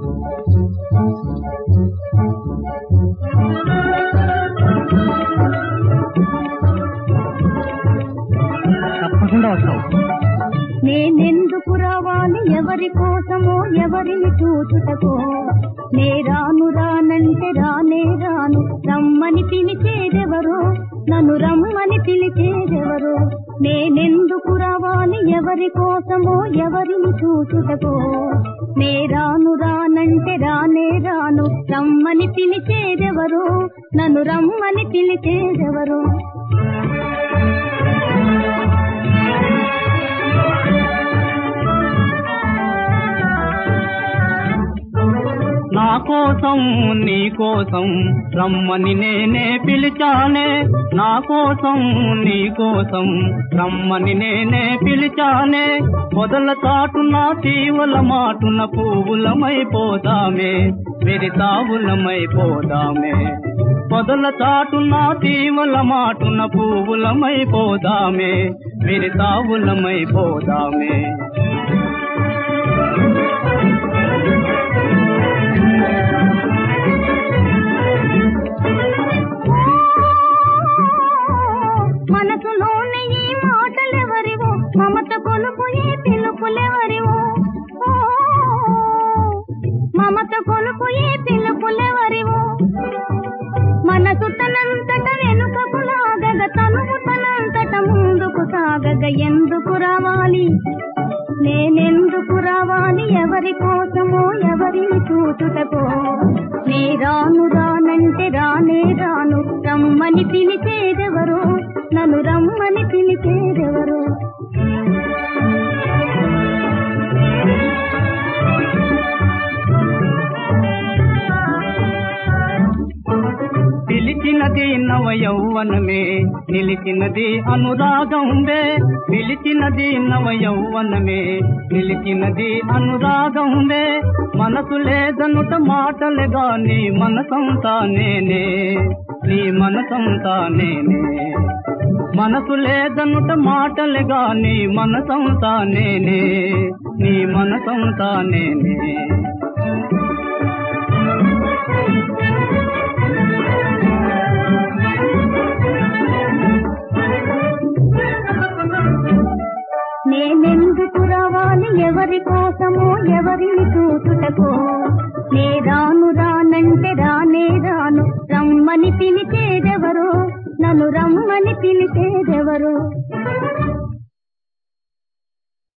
తప్పకుండా వస్తావు నేనెందుకు రావాలి ఎవరి కోసమో ఎవరిని చూచుటకో నే రాను రానంటే రానే రాను రమ్మని పిలిచేదెవరో నన్ను రమ్మని పిలిచేదెవరో నేనెందుకు రావాలి ఎవరి కోసమో ఎవరిని చూచుటకో నే రాను రానంటే రానే రాను రమ్మని పిలిచేదెవరో నన్ను రమ్మని పిలిచేదెవరో నా కోసం నీ కోసం రమ్మని నేనే పిలిచానే నా కోసం నీ కోసం రమ్మని నేనే పిలిచానే పొదల చాటున తీవల మాటున పువ్వులమైపోదామే విరితావులమైపోదామే పొదల చాటున తీవల మాటున పువ్వులమైపోదామే విరితావులమైపోదామే మనసులోని ఈ మాటలెవరివో మమత కొలుపు ఈ పిలుపులెవరివో ఓ, మమత కొలుపు ఈ పిలుపులెవరివో మనసు తనంతట వెనుకకు లాగగ తనువు తనంతట ముందుకు సాగగ ఎందుకు రావాలి నేనెందుకు రావాలి ఎవరి కోసమో ఎవరిని చూచుటకో నే రాను రానంటే రానే రాను రమ్మని పిలిచేదెవరో నన్ను రమ్మని పిలిచేదెవరో పిలిచినది నవ యౌవనమే నిలిచినది అనురాగంబే పిలిచినది నవ యౌవనమే నిలిచినది అనురాగంబే మనసు లేదనుట మాటలే గాని మనసంతా నేనే నీ మనసంతా నేనే మనసు లేదనుట మాటలే గాని మనసంతా నేనే నీ మనసంతా నేనే నేనెందుకు రావాలి ఎవరి కోసమో ఎవరిని చూచుటకో నే రాను రానంటే రానే రాను రమ్మని పిలిచేదెవరో నన్ను రమ్మని పిలిచేదెవరో